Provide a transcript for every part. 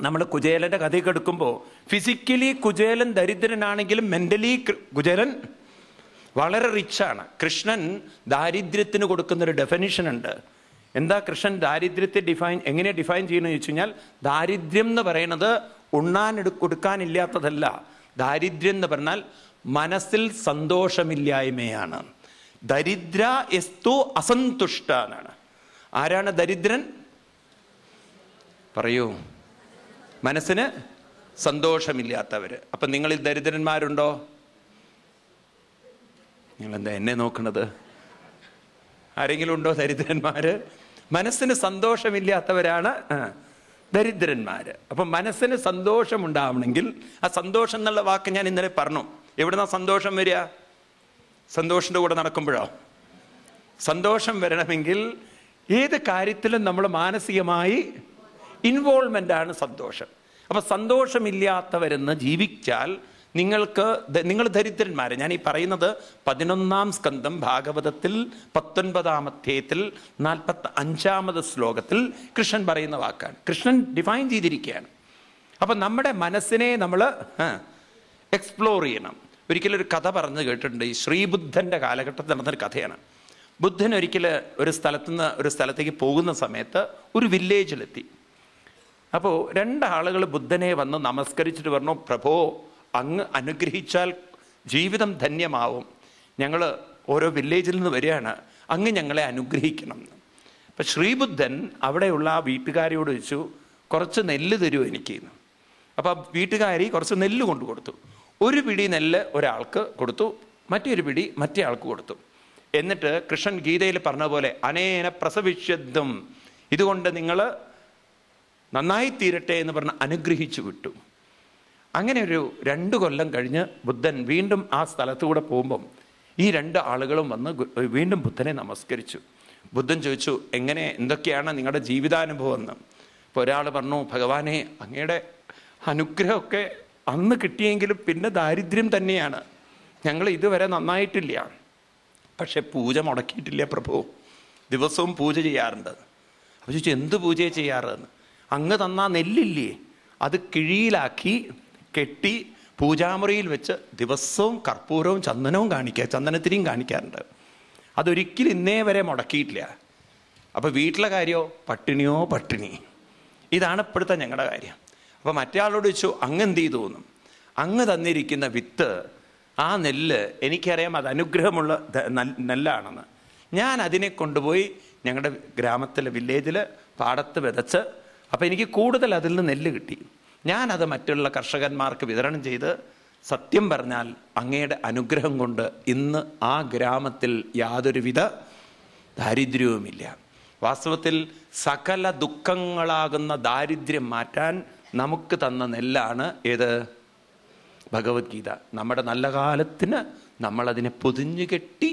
നമ്മൾ കുചേലന്റെ കഥയൊക്കെ എടുക്കുമ്പോൾ ഫിസിക്കലി കുചേലൻ ദരിദ്രനാണെങ്കിലും മെന്റലി കുചേലൻ വളരെ റിച്ചാണ് കൃഷ്ണൻ ദാരിദ്ര്യത്തിന് കൊടുക്കുന്നൊരു ഡെഫിനിഷൻ ഉണ്ട് എന്താ കൃഷ്ണൻ ദാരിദ്ര്യത്തെ ഡിഫൈൻ എങ്ങനെ ഡിഫൈൻ ചെയ്യുന്നത് ചോദിച്ചു കഴിഞ്ഞാൽ ദാരിദ്ര്യം എന്ന് പറയുന്നത് ഉണ്ണാൻ എടു കൊടുക്കാനില്ലാത്തതല്ല ദാരിദ്ര്യം എന്ന് പറഞ്ഞാൽ മനസ്സിൽ സന്തോഷമില്ലായ്മയാണ് ദരിദ്ര എസ്തു അസന്തുഷ്ട എന്നാണ് ആരാണ് ദരിദ്രൻ പറയൂ മനസ്സിന് സന്തോഷമില്ലാത്തവര് അപ്പൊ നിങ്ങളിൽ ദരിദ്രന്മാരുണ്ടോ നിങ്ങൾ എന്താ എന്നെ നോക്കണത് ആരെങ്കിലും ഉണ്ടോ ദരിദ്രന്മാര് മനസ്സിന് സന്തോഷമില്ലാത്തവരാണ് ആ, ദരിദ്രന്മാര് അപ്പൊ മനസ്സിന് സന്തോഷമുണ്ടാവണമെങ്കിൽ ആ സന്തോഷം എന്നുള്ള വാക്ക് ഞാൻ ഇന്നലെ പറഞ്ഞു എവിടുന്നാ സന്തോഷം വരിക സന്തോഷന്റെ കൂടെ നടക്കുമ്പോഴോ സന്തോഷം വരണമെങ്കിൽ ഏത് കാര്യത്തിലും നമ്മൾ മാനസികമായി ഇൻവോൾവ്മെന്റ് ആണ് സന്തോഷം അപ്പൊ സന്തോഷമില്ലാത്തവരെന്ന് ജീവിച്ചാൽ നിങ്ങൾക്ക് ദ- നിങ്ങൾ ദരിദ്രന്മാരെ ഞാൻ ഈ പറയുന്നത് പതിനൊന്നാം സ്കന്ധം ഭാഗവതത്തിൽ പത്തൊൻപതാം അധ്യായത്തിൽ നാൽപ്പത്തി അഞ്ചാമത് ശ്ലോകത്തിൽ കൃഷ്ണൻ പറയുന്ന വാക്കാണ് കൃഷ്ണൻ ഡിഫൈൻ ചെയ്തിരിക്കുകയാണ് അപ്പൊ നമ്മുടെ മനസ്സിനെ നമ്മൾ എക്സ്പ്ലോർ ചെയ്യണം ഒരിക്കലും ഒരു കഥ പറഞ്ഞു കേട്ടിട്ടുണ്ട് ഈ ശ്രീബുദ്ധന്റെ കാലഘട്ടത്തിൽ നടന്നൊരു കഥയാണ് ബുദ്ധൻ ഒരിക്കൽ ഒരു സ്ഥലത്തുനിന്ന് ഒരു സ്ഥലത്തേക്ക് പോകുന്ന സമയത്ത് ഒരു വില്ലേജിലെത്തി അപ്പോൾ രണ്ടാളുകൾ ബുദ്ധനെ വന്ന് നമസ്കരിച്ചിട്ട് പറഞ്ഞു പ്രഭോ അങ്ങ് അനുഗ്രഹിച്ചാൽ ജീവിതം ധന്യമാവും ഞങ്ങൾ ഓരോ വില്ലേജിൽ നിന്ന് വരികയാണ് അങ്ങ് ഞങ്ങളെ അനുഗ്രഹിക്കണം എന്ന് അപ്പം ശ്രീബുദ്ധൻ അവിടെയുള്ള ആ വീട്ടുകാരിയോട് ചോദിച്ചു കുറച്ച് നെല്ല് തരൂ എനിക്ക് എന്ന് അപ്പോൾ ആ വീട്ടുകാരി കുറച്ച് നെല്ല് കൊണ്ടു കൊടുത്തു ഒരു പിടി നെല്ല് ഒരാൾക്ക് കൊടുത്തു മറ്റൊരു പിടി മറ്റേ ആൾക്ക് കൊടുത്തു എന്നിട്ട് കൃഷ്ണൻ ഗീതയിൽ പറഞ്ഞ പോലെ അനേന പ്രസവിഷ്യദ്വം ഇതുകൊണ്ട് നിങ്ങൾ നന്നായി തീരട്ടെ എന്ന് പറഞ്ഞ് അനുഗ്രഹിച്ചു വിട്ടു അങ്ങനെ ഒരു രണ്ട് കൊല്ലം കഴിഞ്ഞ് ബുദ്ധൻ വീണ്ടും ആ സ്ഥലത്തൂടെ പോകുമ്പം ഈ രണ്ട് ആളുകളും വന്ന് ഗു- വീണ്ടും ബുദ്ധനെ നമസ്കരിച്ചു ബുദ്ധൻ ചോദിച്ചു എങ്ങനെ എന്തൊക്കെയാണ് നിങ്ങളുടെ ജീവിതാനുഭവം എന്ന് അപ്പോൾ ഒരാൾ പറഞ്ഞു ഭഗവാനെ അങ്ങയുടെ അനുഗ്രഹമൊക്കെ അന്ന് കിട്ടിയെങ്കിലും പിന്നെ ദാരിദ്ര്യം തന്നെയാണ് ഞങ്ങൾ ഇതുവരെ നന്നായിട്ടില്ല പക്ഷെ പൂജ മുടക്കിയിട്ടില്ല പ്രഭു ദിവസവും പൂജ ചെയ്യാറുണ്ട് അപ്പോൾ ചോദിച്ചു എന്ത് പൂജയെ ചെയ്യാറെന്ന് അങ്ങ് തന്ന നെല്ലില്ലേ അത് കിഴിയിലാക്കി കെട്ടി പൂജാമുറിയിൽ വെച്ച് ദിവസവും കർപ്പൂരവും ചന്ദനവും കാണിക്കുക ചന്ദനത്തിരിയും കാണിക്കാറുണ്ട് അതൊരിക്കലും ഇന്നേ വരെ മുടക്കിയിട്ടില്ല അപ്പോൾ വീട്ടിലെ കാര്യമോ പട്ടിണിയോ പട്ടിണി ഇതാണ് ഇപ്പോഴത്തെ ഞങ്ങളുടെ കാര്യം അപ്പോൾ മറ്റേ ആളോട് ചോദിച്ചു അങ്ങ് എന്ത് ചെയ്തു എന്നും അങ്ങ് തന്നിരിക്കുന്ന വിത്ത് ആ നെല്ല് എനിക്കറിയാം അത് അനുഗ്രഹമുള്ള ധ- നൽ- നെല്ലാണെന്ന് ഞാൻ അതിനെ കൊണ്ടുപോയി ഞങ്ങളുടെ ഗ്രാമത്തിലെ വില്ലേജിൽ പാടത്ത് വിതച്ച് അപ്പോൾ എനിക്ക് കൂടുതൽ അതിൽ നിന്ന് നെല്ല് കിട്ടി ഞാനത് മറ്റുള്ള കർഷകന്മാർക്ക് വിതരണം ചെയ്ത് സത്യം പറഞ്ഞാൽ അങ്ങയുടെ അനുഗ്രഹം കൊണ്ട് ഇന്ന് ആ ഗ്രാമത്തിൽ യാതൊരുവിധ ദാരിദ്ര്യവുമില്ല വാസ്തവത്തിൽ സകല ദുഃഖങ്ങളാകുന്ന ദാരിദ്ര്യം മാറ്റാൻ നമുക്ക് തന്ന നെല്ലാണ് ഏത് ഭഗവത്ഗീത നമ്മുടെ നല്ല കാലത്തിന് നമ്മളതിനെ പൊതിഞ്ഞു കെട്ടി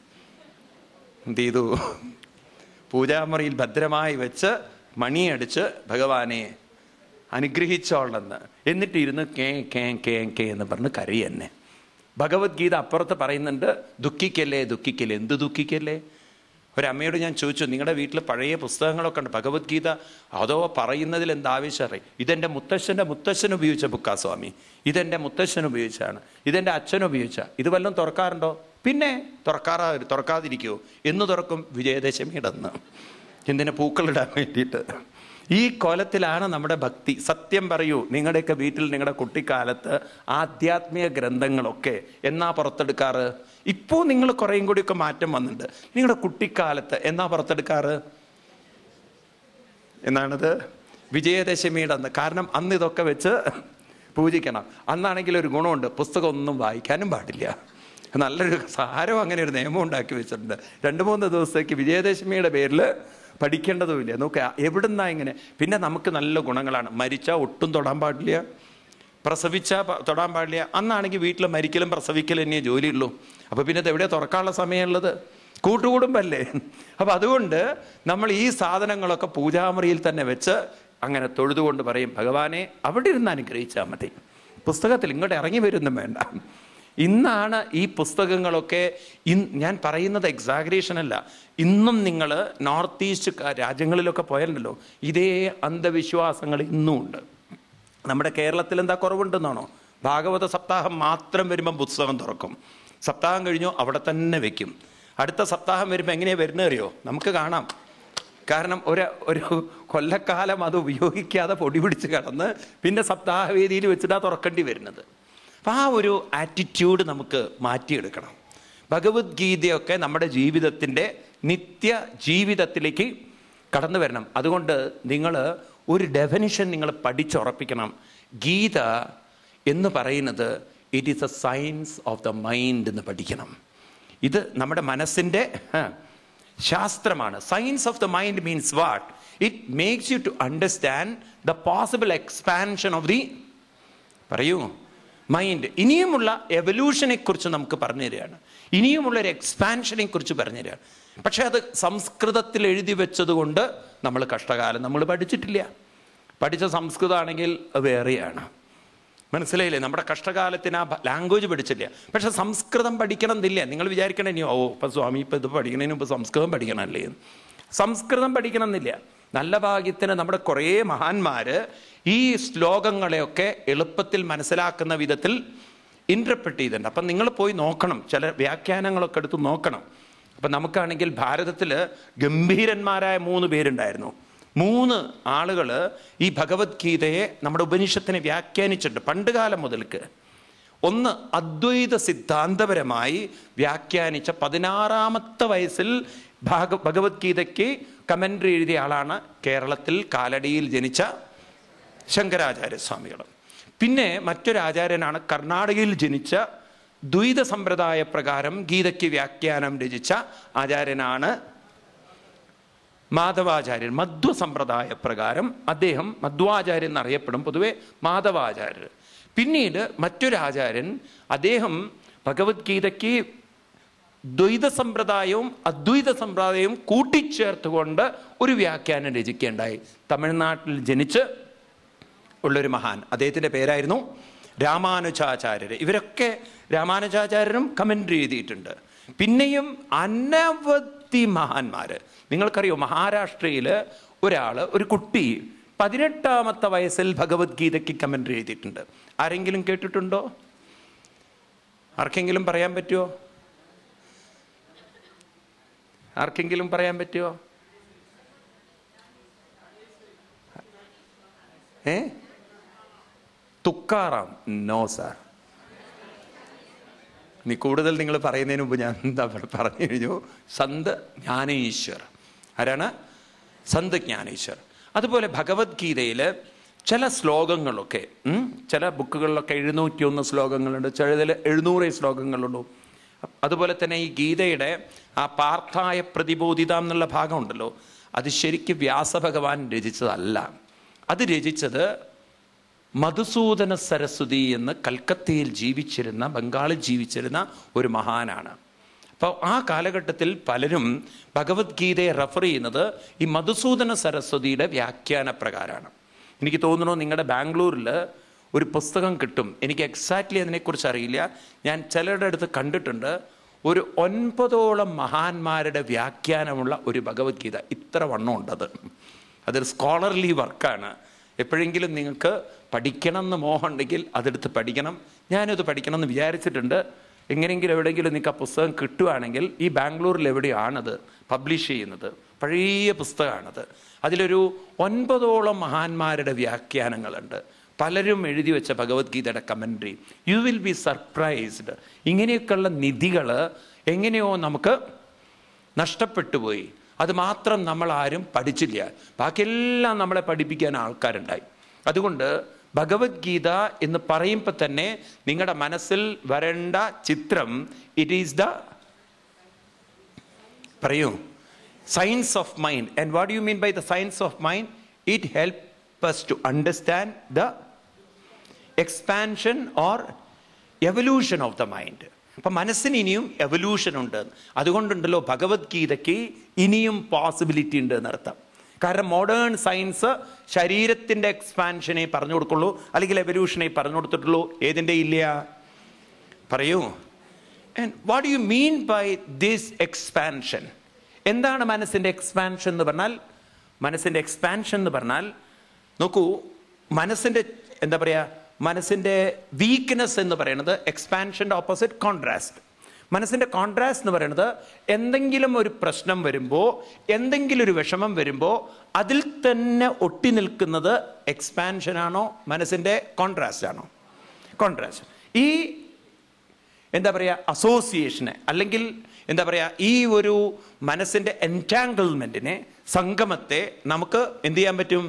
എന്ത് ചെയ്തു പൂജാമുറിയിൽ ഭദ്രമായി വെച്ച് മണിയടിച്ച് ഭഗവാനെ അനുഗ്രഹിച്ചോളെന്ന് എന്നിട്ട് ഇരുന്ന് കേ കേ കേ കേ എന്ന് പറഞ്ഞ് കരയി തന്നെ ഭഗവത്ഗീത അപ്പുറത്ത് പറയുന്നുണ്ട് ദുഃഖിക്കല്ലേ ദുഃഖിക്കല്ലേ എന്ത് ദുഃഖിക്കല്ലേ ഒരമ്മയോട് ഞാൻ ചോദിച്ചു നിങ്ങളുടെ വീട്ടിൽ പഴയ പുസ്തകങ്ങളൊക്കെ ഉണ്ട് ഭഗവത്ഗീത അതോ പറയുന്നതിൽ എന്താ ആവശ്യം അറിയും ഇതെൻ്റെ മുത്തശ്ശൻ്റെ മുത്തശ്ശൻ ഉപയോഗിച്ച ബുക്കാ സ്വാമി ഇതെൻ്റെ മുത്തശ്ശൻ ഉപയോഗിച്ചാണ് ഇതെൻ്റെ അച്ഛൻ ഉപയോഗിച്ച ഇത് വല്ലതും തുറക്കാറുണ്ടോ പിന്നെ തുറക്കാറാ തുറക്കാതിരിക്കുമോ എന്ന് തുറക്കും വിജയദശമിയുടെ അന്ന് എന്തിനെ പൂക്കളിടാൻ വേണ്ടിയിട്ട് ഈ കോലത്തിലാണ് നമ്മുടെ ഭക്തി സത്യം പറയൂ നിങ്ങളുടെയൊക്കെ വീട്ടിൽ നിങ്ങളുടെ കുട്ടിക്കാലത്ത് ആധ്യാത്മിക ഗ്രന്ഥങ്ങളൊക്കെ എന്നാ പുറത്തെടുക്കാറ് ഇപ്പോൾ നിങ്ങൾ കുറേയും കൂടിയൊക്കെ മാറ്റം വന്നിട്ടുണ്ട് നിങ്ങളുടെ കുട്ടിക്കാലത്ത് എന്നാ പുറത്തെടുക്കാറ് എന്നാണത് വിജയദശമിയുടെ അന്ന് കാരണം അന്ന് ഇതൊക്കെ വെച്ച് പൂജിക്കണം അന്നാണെങ്കിൽ ഒരു ഗുണമുണ്ട് പുസ്തകം ഒന്നും വായിക്കാനും പാടില്ല നല്ലൊരു സാരം അങ്ങനെ ഒരു നിയമം ഉണ്ടാക്കി വെച്ചിട്ടുണ്ട് രണ്ട് മൂന്ന് ദിവസത്തേക്ക് വിജയദശമിയുടെ പേരിൽ പഠിക്കേണ്ടതുമില്ല നോക്കുക എവിടുന്നാ ഇങ്ങനെ പിന്നെ നമുക്ക് നല്ല ഗുണങ്ങളാണ് മരിച്ചാൽ ഒട്ടും തൊടാൻ പാടില്ല പ്രസവിച്ചാൽ പ- തൊടാൻ പാടില്ല അന്നാണെങ്കിൽ വീട്ടിൽ മരിക്കലും പ്രസവിക്കലും തന്നെയേ ജോലിയുള്ളൂ അപ്പോൾ പിന്നെ ഇത് എവിടെ തുറക്കാനുള്ള സമയമുള്ളത് കൂട്ടുകുടുംബല്ലേ അപ്പം അതുകൊണ്ട് നമ്മൾ ഈ സാധനങ്ങളൊക്കെ പൂജാമുറിയിൽ തന്നെ വെച്ച് അങ്ങനെ തൊഴുതുകൊണ്ട് പറയും ഭഗവാനെ അവിടെ ഇരുന്ന് അനുഗ്രഹിച്ചാൽ മതി പുസ്തകത്തിൽ ഇങ്ങോട്ട് ഇറങ്ങി വരുന്നും വേണ്ട ഇന്നാണ് ഈ പുസ്തകങ്ങളൊക്കെ ഇൻ ഞാൻ പറയുന്നത് എക്സാഗ്രേഷൻ അല്ല ഇന്നും നിങ്ങൾ നോർത്ത് ഈസ്റ്റ് ക- രാജ്യങ്ങളിലൊക്കെ പോയാലുണ്ടല്ലോ ഇതേ അന്ധവിശ്വാസങ്ങൾ ഇന്നും ഉണ്ട് നമ്മുടെ കേരളത്തിൽ എന്താ കുറവുണ്ടെന്നാണോ ഭാഗവത സപ്താഹം മാത്രം വരുമ്പം പുസ്തകം തുറക്കും സപ്താഹം കഴിഞ്ഞു അവിടെ തന്നെ വെക്കും അടുത്ത സപ്താഹം വരുമ്പോൾ എങ്ങനെയാണ് വരുന്നത് അറിയോ നമുക്ക് കാണാം കാരണം ഒരു ഒരു കൊല്ലക്കാലം അത് ഉപയോഗിക്കാതെ പൊടി പിടിച്ച് കിടന്ന് പിന്നെ സപ്താഹവേദിയിൽ വെച്ചിട്ടാണ് തുറക്കേണ്ടി വരുന്നത് അപ്പം ആ ഒരു ആറ്റിറ്റ്യൂഡ് നമുക്ക് മാറ്റിയെടുക്കണം ഭഗവത്ഗീതയൊക്കെ നമ്മുടെ ജീവിതത്തിൻ്റെ നിത്യ ജീവിതത്തിലേക്ക് കടന്നു വരണം അതുകൊണ്ട് നിങ്ങൾ ഒരു ഡെഫിനിഷൻ നിങ്ങൾ പഠിച്ചുറപ്പിക്കണം ഗീത എന്ന് പറയുന്നത് it is a science of the mind എന്ന് പഠിക്കണം ഇത് നമ്മുടെ മനസ്സിൻ്റെ ആ, ശാസ്ത്രമാണ് science of the mind means what it makes you to understand the possible expansion of the പറയൂ മൈൻഡ് ഇനിയുമുള്ള എവല്യൂഷനെ കുറിച്ച് നമുക്ക് പറഞ്ഞു തരികയാണ് ഇനിയുമുള്ള ഒരു എക്സ്പാൻഷനെ കുറിച്ച് പറഞ്ഞു തരികയാണ് പക്ഷെ അത് സംസ്കൃതത്തിൽ എഴുതി വെച്ചത് കൊണ്ട് നമ്മൾ കഷ്ടകാലം നമ്മൾ പഠിച്ചിട്ടില്ല പഠിച്ച സംസ്കൃതമാണെങ്കിൽ അത് വേറെയാണ് മനസ്സിലായില്ലേ നമ്മുടെ കഷ്ടകാലത്തിന് ആ ലാംഗ്വേജ് പഠിച്ചില്ല പക്ഷെ സംസ്കൃതം പഠിക്കണം എന്നില്ല നിങ്ങൾ വിചാരിക്കണേ ഇനി ഓ ഇപ്പം സ്വാമി ഇപ്പം ഇത് പഠിക്കണതിന് മുമ്പ് സംസ്കൃതം പഠിക്കണമല്ലേ എന്ന്. സംസ്കൃതം പഠിക്കണം എന്നില്ല നല്ല ഭാഗ്യത്തിന് നമ്മുടെ കുറേ മഹാന്മാര് ഈ ശ്ലോകങ്ങളെയൊക്കെ എളുപ്പത്തിൽ മനസ്സിലാക്കുന്ന വിധത്തിൽ ഇൻ്റർപ്രറ്റ് ചെയ്തിട്ടുണ്ട് അപ്പം നിങ്ങൾ പോയി നോക്കണം ചില വ്യാഖ്യാനങ്ങളൊക്കെ എടുത്ത് നോക്കണം അപ്പം നമുക്കാണെങ്കിൽ ഭാരതത്തിൽ ഗംഭീരന്മാരായ മൂന്ന് പേരുണ്ടായിരുന്നു മൂന്ന് ആളുകൾ ഈ ഭഗവത്ഗീതയെ നമ്മുടെ ഉപനിഷത്തിനെ വ്യാഖ്യാനിച്ചിട്ടുണ്ട് പണ്ട് കാലം മുതൽക്ക് ഒന്ന് അദ്വൈത സിദ്ധാന്തപരമായി വ്യാഖ്യാനിച്ച പതിനാറാമത്തെ വയസ്സിൽ ഭാഗ ഭഗവത്ഗീതയ്ക്ക് കമൻട്രി എഴുതിയ ആളാണ് കേരളത്തിൽ കാലടിയിൽ ജനിച്ച ശങ്കരാചാര്യസ്വാമികൾ പിന്നെ മറ്റൊരു ആചാര്യനാണ് കർണാടകയിൽ ജനിച്ച ദ്വൈത സമ്പ്രദായ പ്രകാരം ഗീതയ്ക്ക് വ്യാഖ്യാനം രചിച്ച ആചാര്യനാണ് മാധവാചാര്യൻ മധ്വ സമ്പ്രദായ പ്രകാരം അദ്ദേഹം മധ്വാചാര്യൻ എന്നറിയപ്പെടും പൊതുവെ മാധവാചാര്യർ പിന്നീട് മറ്റൊരു ആചാര്യൻ അദ്ദേഹം ഭഗവത്ഗീതയ്ക്ക് ദ്വൈത സമ്പ്രദായവും അദ്വൈത സമ്പ്രദായവും കൂട്ടിച്ചേർത്തുകൊണ്ട് ഒരു വ്യാഖ്യാനം രചിക്കുകയുണ്ടായി തമിഴ്നാട്ടിൽ ജനിച്ച് ഉള്ളൊരു മഹാൻ അദ്ദേഹത്തിൻ്റെ പേരായിരുന്നു രാമാനുജാചാര്യർ ഇവരൊക്കെ രാമാനുജാചാര്യരും കമൻട്രി എഴുതിയിട്ടുണ്ട് പിന്നെയും അനവധി മഹാന്മാർ നിങ്ങൾക്കറിയോ മഹാരാഷ്ട്രയിൽ ഒരാൾ ഒരു കുട്ടി പതിനെട്ടാമത്തെ വയസ്സിൽ ഭഗവത്ഗീതയ്ക്ക് കമൻട്രി എഴുതിയിട്ടുണ്ട് ആരെങ്കിലും കേട്ടിട്ടുണ്ടോ ആർക്കെങ്കിലും പറയാൻ പറ്റുമോ ആർക്കെങ്കിലും പറയാൻ പറ്റുമോ ഏ തുക്കാറാം നോ സാർ നീ കൂടുതൽ നിങ്ങൾ പറയുന്നതിന് മുമ്പ് ഞാൻ എന്താ പറ- പറഞ്ഞു കഴിഞ്ഞു സന്ത് ജ്ഞാനേശ്വർ ആരാണ് സന്ത് ജ്ഞാനേശ്വർ അതുപോലെ ഭഗവത്ഗീതയിൽ ചില ശ്ലോകങ്ങളൊക്കെ ഉം, ചില ബുക്കുകളിലൊക്കെ എഴുന്നൂറ്റി ഒന്ന് ശ്ലോകങ്ങളുണ്ട് ചിലതിൽ എഴുന്നൂറ് ശ്ലോകങ്ങളുള്ളൂ അതുപോലെ തന്നെ ഈ ഗീതയുടെ ആ പാർത്ഥായ പ്രതിബോധിത എന്നുള്ള ഭാഗമുണ്ടല്ലോ അത് ശരിക്കും വ്യാസഭഗവാൻ രചിച്ചതല്ല അത് രചിച്ചത് മധുസൂദന സരസ്വതി എന്ന് കൽക്കത്തയിൽ ജീവിച്ചിരുന്ന ബംഗാളിൽ ജീവിച്ചിരുന്ന ഒരു മഹാനാണ് അപ്പോൾ ആ കാലഘട്ടത്തിൽ പലരും ഭഗവത്ഗീതയെ റെഫർ ചെയ്യുന്നത് ഈ മധുസൂദന സരസ്വതിയുടെ വ്യാഖ്യാന പ്രകാരമാണ് എനിക്ക് തോന്നുന്നു നിങ്ങളുടെ ബാംഗ്ലൂരിൽ ഒരു പുസ്തകം കിട്ടും എനിക്ക് എക്സാക്ട്ലി അതിനെക്കുറിച്ച് അറിയില്ല ഞാൻ ചിലരുടെ അടുത്ത് കണ്ടിട്ടുണ്ട് ഒരു ഒൻപതോളം മഹാന്മാരുടെ വ്യാഖ്യാനമുള്ള ഒരു ഭഗവത്ഗീത ഇത്ര വണ്ണം ഉണ്ടത് അതൊരു സ്കോളർലി വർക്കാണ് എപ്പോഴെങ്കിലും നിങ്ങൾക്ക് പഠിക്കണം എന്ന് മോഹമുണ്ടെങ്കിൽ അതെടുത്ത് പഠിക്കണം ഞാനത് പഠിക്കണം എന്ന് വിചാരിച്ചിട്ടുണ്ട് എങ്ങനെയെങ്കിലും എവിടെയെങ്കിലും നിങ്ങൾക്ക് ആ പുസ്തകം കിട്ടുവാണെങ്കിൽ ഈ ബാംഗ്ലൂരിൽ എവിടെയാണത് പബ്ലിഷ് ചെയ്യുന്നത് പഴയ പുസ്തകമാണത് അതിലൊരു ഒൻപതോളം മഹാന്മാരുടെ വ്യാഖ്യാനങ്ങളുണ്ട് പലരും എഴുതി വെച്ച ഭഗവത്ഗീതയുടെ commentary you will be surprised ഇങ്ങനെയൊക്കെയുള്ള നിധികൾ എങ്ങനെയോ നമുക്ക് നഷ്ടപ്പെട്ടു പോയി അത് മാത്രം നമ്മൾ ആരും പഠിച്ചില്ല ബാക്കിയെല്ലാം നമ്മളെ പഠിപ്പിക്കാൻ ആൾക്കാരുണ്ടായി അതുകൊണ്ട് ഭഗവത്ഗീത എന്ന് പറയുമ്പോൾ തന്നെ നിങ്ങളുടെ മനസ്സിൽ വരേണ്ട ചിത്രം ഇറ്റ് ഈസ് ദ പറയൂ science of mind and what you mean by the science of mind it help us to understand the expansion or evolution of the mind അപ്പം മനസ്സിന് ഇനിയും എവല്യൂഷൻ ഉണ്ട് അതുകൊണ്ടുണ്ടല്ലോ ഭഗവത്ഗീതയ്ക്ക് ഇനിയും പോസിബിലിറ്റി ഉണ്ട് എന്നർത്ഥം കാരണം മോഡേൺ സയൻസ് ശരീരത്തിൻ്റെ എക്സ്പാൻഷനെ പറഞ്ഞു കൊടുക്കുള്ളൂ അല്ലെങ്കിൽ എവല്യൂഷനെ പറഞ്ഞു കൊടുത്തിട്ടുള്ളൂ ഏതിൻ്റെ ഇല്ല പറയൂ and what you mean by this expansion എന്താണ് മനസ്സിൻ്റെ എക്സ്പാൻഷൻ എന്ന് പറഞ്ഞാൽ മനസ്സിൻ്റെ എക്സ്പാൻഷൻ എന്ന് പറഞ്ഞാൽ നോക്കൂ മനസ്സിൻ്റെ എന്താ പറയുക മനസ്സിൻ്റെ വീക്ക്നെസ് എന്ന് പറയുന്നത് എക്സ്പാൻഷൻ്റെ ഓപ്പോസിറ്റ് കോൺട്രാസ്റ്റ് മനസ്സിൻ്റെ കോൺട്രാസ്റ്റ് എന്ന് പറയുന്നത് എന്തെങ്കിലും ഒരു പ്രശ്നം വരുമ്പോൾ എന്തെങ്കിലും ഒരു വിഷമം വരുമ്പോൾ അതിൽ തന്നെ ഒട്ടി നിൽക്കുന്നത് എക്സ്പാൻഷനാണോ മനസ്സിൻ്റെ കോൺട്രാസ്റ്റ് ആണോ കോൺട്രാസ്റ്റ് ഈ എന്താ പറയുക അസോസിയേഷനെ അല്ലെങ്കിൽ എന്താ പറയുക ഈ ഒരു മനസ്സിൻ്റെ എൻറ്റാങ്കിൾമെൻറ്റിനെ സംഗമത്തെ നമുക്ക് എന്ത് ചെയ്യാൻ പറ്റും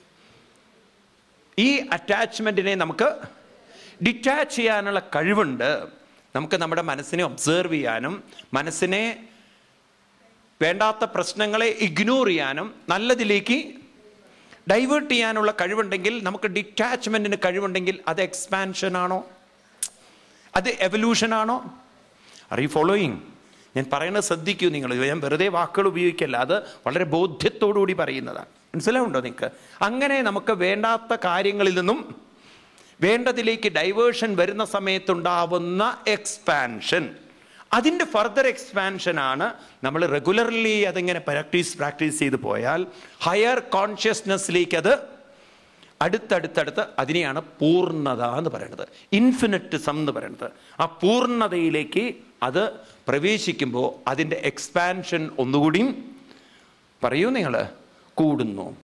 ഈ അറ്റാച്ച്മെൻറ്റിനെ നമുക്ക് ഡിറ്റാച്ച് ചെയ്യാനുള്ള കഴിവുണ്ട് നമുക്ക് നമ്മുടെ മനസ്സിനെ ഒബ്സേർവ് ചെയ്യാനും മനസ്സിനെ വേണ്ടാത്ത പ്രശ്നങ്ങളെ ഇഗ്നോർ ചെയ്യാനും നല്ലതിലേക്ക് ഡൈവേർട്ട് ചെയ്യാനുള്ള കഴിവുണ്ടെങ്കിൽ നമുക്ക് ഡിറ്റാച്ച്മെൻറ്റിന് കഴിവുണ്ടെങ്കിൽ അത് എക്സ്പാൻഷൻ ആണോ അത് എവല്യൂഷൻ ആണോ ആർ യു ഫോളോയിങ് ഞാൻ പറയുന്നത് ശ്രദ്ധിക്കൂ നിങ്ങൾ ഞാൻ വെറുതെ വാക്കുകൾ ഉപയോഗിക്കല്ല അത് വളരെ ബോധ്യത്തോടുകൂടി പറയുന്നതാണ് മനസ്സിലാവുണ്ടോ നിങ്ങൾക്ക് അങ്ങനെ നമുക്ക് വേണ്ടാത്ത കാര്യങ്ങളിൽ നിന്നും വേണ്ടതിലേക്ക് ഡൈവേർഷൻ വരുന്ന സമയത്തുണ്ടാവുന്ന എക്സ്പാൻഷൻ അതിൻ്റെ ഫർദർ എക്സ്പാൻഷൻ ആണ് നമ്മൾ റെഗുലർലി അതിങ്ങനെ പ്രാക്ടീസ് പ്രാക്ടീസ് ചെയ്ത് പോയാൽ ഹയർ കോൺഷ്യസ്നെസ്സിലേക്ക് അത് അടുത്തടുത്തടുത്ത് അതിനെയാണ് പൂർണ്ണത എന്ന് പറയുന്നത് ഇൻഫിനിറ്റിസം എന്ന് പറയുന്നത് ആ പൂർണ്ണതയിലേക്ക് അത് പ്രവേശിക്കുമ്പോൾ അതിൻ്റെ എക്സ്പാൻഷൻ ഒന്നുകൂടിയും പറയൂ നിങ്ങൾ കൂടുന്നു